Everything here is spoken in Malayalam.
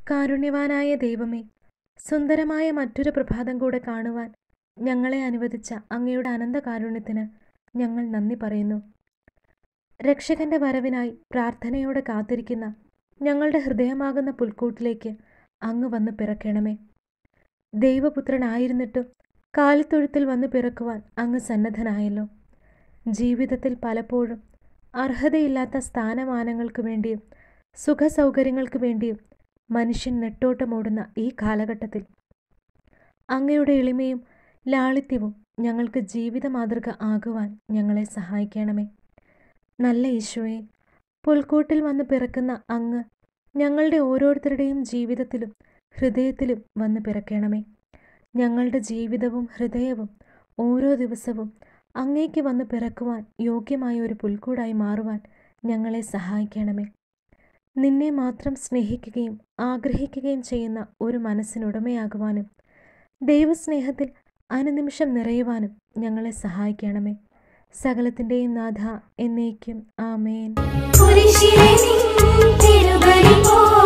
കാരുണ്യവാനായ ദൈവമേ സുന്ദരമായ മറ്റൊരു പ്രഭാതം കൂടെ കാണുവാൻ ഞങ്ങളെ അനുവദിച്ച അങ്ങയുടെ അനന്ത കാരുണ്യത്തിന് ഞങ്ങൾ നന്ദി പറയുന്നു രക്ഷകന്റെ വരവിനായി പ്രാർത്ഥനയോടെ കാത്തിരിക്കുന്ന ഞങ്ങളുടെ ഹൃദയമാകുന്ന പുൽക്കൂട്ടിലേക്ക് അങ്ങ് വന്ന് പിറക്കണമേ ദൈവപുത്രനായിരുന്നിട്ടും കാലിത്തൊഴുത്തിൽ വന്ന് പിറക്കുവാൻ അങ്ങ് സന്നദ്ധനായല്ലോ ജീവിതത്തിൽ പലപ്പോഴും അർഹതയില്ലാത്ത സ്ഥാനമാനങ്ങൾക്ക് വേണ്ടിയും സുഖസൗകര്യങ്ങൾക്ക് വേണ്ടിയും മനുഷ്യൻ നെട്ടോട്ടമോടുന്ന ഈ കാലഘട്ടത്തിൽ അങ്ങയുടെ എളിമയും ലാളിത്യവും ഞങ്ങൾക്ക് ജീവിത മാതൃക ആകുവാൻ ഞങ്ങളെ സഹായിക്കണമേ നല്ല ഈശോയെ പുൽക്കൂട്ടിൽ വന്ന് പിറക്കുന്ന അങ്ങ് ഞങ്ങളുടെ ഓരോരുത്തരുടെയും ജീവിതത്തിലും ഹൃദയത്തിലും വന്ന് പിറക്കണമേ ഞങ്ങളുടെ ജീവിതവും ഹൃദയവും ഓരോ ദിവസവും അങ്ങേക്ക് വന്ന് പിറക്കുവാൻ യോഗ്യമായ ഒരു പുൽക്കൂടായി മാറുവാൻ ഞങ്ങളെ സഹായിക്കണമേ നിന്നെ മാത്രം സ്നേഹിക്കുകയും ആഗ്രഹിക്കുകയും ചെയ്യുന്ന ഒരു മനസ്സിനുടമയാകുവാനും ദൈവസ്നേഹത്തിൽ അനുനിമിഷം നിറയുവാനും ഞങ്ങളെ സഹായിക്കണമേ സകലത്തിൻ്റെയും നാഥ എന്നേക്കും ആമേൻ കുരിശിലെ നിൻ തിരുബലി പോ